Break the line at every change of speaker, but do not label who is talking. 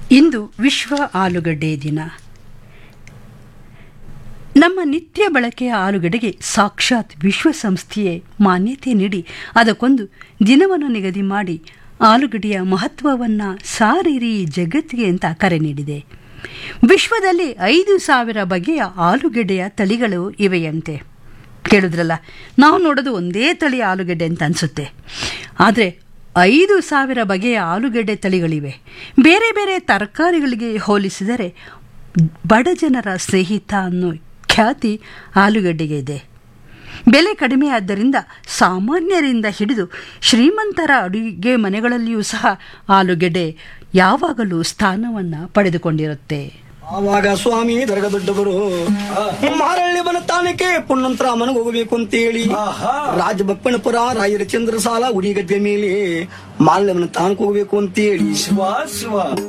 ಇಂದು ವಿಶ್ವ ಆಲೂಗಡ್ಡೆ ದಿನ ನಮ್ಮ ನಿತ್ಯ ಬಳಕೆಯ ಆಲೂಗಡ್ಡೆಗೆ ಸಾಕ್ಷಾತ್ ವಿಶ್ವಸಂಸ್ಥೆಯೇ ಮಾನ್ಯತೆ ನೀಡಿ ಅದಕ್ಕೊಂದು ದಿನವನ್ನು ನಿಗದಿ ಮಾಡಿ ಆಲೂಗಡ್ಡೆಯ ಮಹತ್ವವನ್ನು ಸಾರಿರಿ ಜಗತ್ತಿಗೆ ಅಂತ ಕರೆ ನೀಡಿದೆ ವಿಶ್ವದಲ್ಲಿ ಐದು ಸಾವಿರ ಬಗೆಯ ಆಲೂಗೆಡ್ಡೆಯ ತಳಿಗಳು ಇವೆಯಂತೆ ಕೇಳಿದ್ರಲ್ಲ ನಾವು ನೋಡೋದು ಒಂದೇ ತಳಿ ಆಲೂಗೆಡ್ಡೆ ಅಂತ ಅನಿಸುತ್ತೆ ಆದರೆ ಐದು ಸಾವಿರ ಬಗೆಯ ಆಲೂಗೆಡ್ಡೆ ತಳಿಗಳಿವೆ ಬೇರೆ ಬೇರೆ ತರಕಾರಿಗಳಿಗೆ ಹೋಲಿಸಿದರೆ ಬಡ ಜನರ ಸ್ನೇಹಿತ ಅನ್ನೋ ಖ್ಯಾತಿ ಆಲೂಗಡ್ಡೆಗೆ ಇದೆ ಬೆಲೆ ಕಡಿಮೆ ಆದ್ದರಿಂದ ಸಾಮಾನ್ಯರಿಂದ ಹಿಡಿದು ಶ್ರೀಮಂತರ ಅಡುಗೆ ಮನೆಗಳಲ್ಲಿಯೂ ಸಹ ಆಲೂಗೆಡ್ಡೆ ಯಾವಾಗಲೂ ಸ್ಥಾನವನ್ನು ಪಡೆದುಕೊಂಡಿರುತ್ತೆ
ಆವಾಗ ಸ್ವಾಮಿ ದರ್ಗ ದೊಡ್ಡವರು ಮಾರಳ್ಳಿ ಬನತಾನಕ್ಕೆ ಪುಣ್ಣಂತರ ಮನೆಗೆ ಹೋಗಬೇಕು ಅಂತೇಳಿ ರಾಜಬಪ್ಪನಪುರ ರಾಯರ ಚಂದ್ರ ಸಾಲ ಉಡಿಗದ್ದೆ ಮೇಲೆ ಮಾರಳ್ಳಿ ಬನತಾನಕ್ಕೆ ಹೋಗಬೇಕು ಅಂತೇಳಿ
ಶಿವ ಶಿವ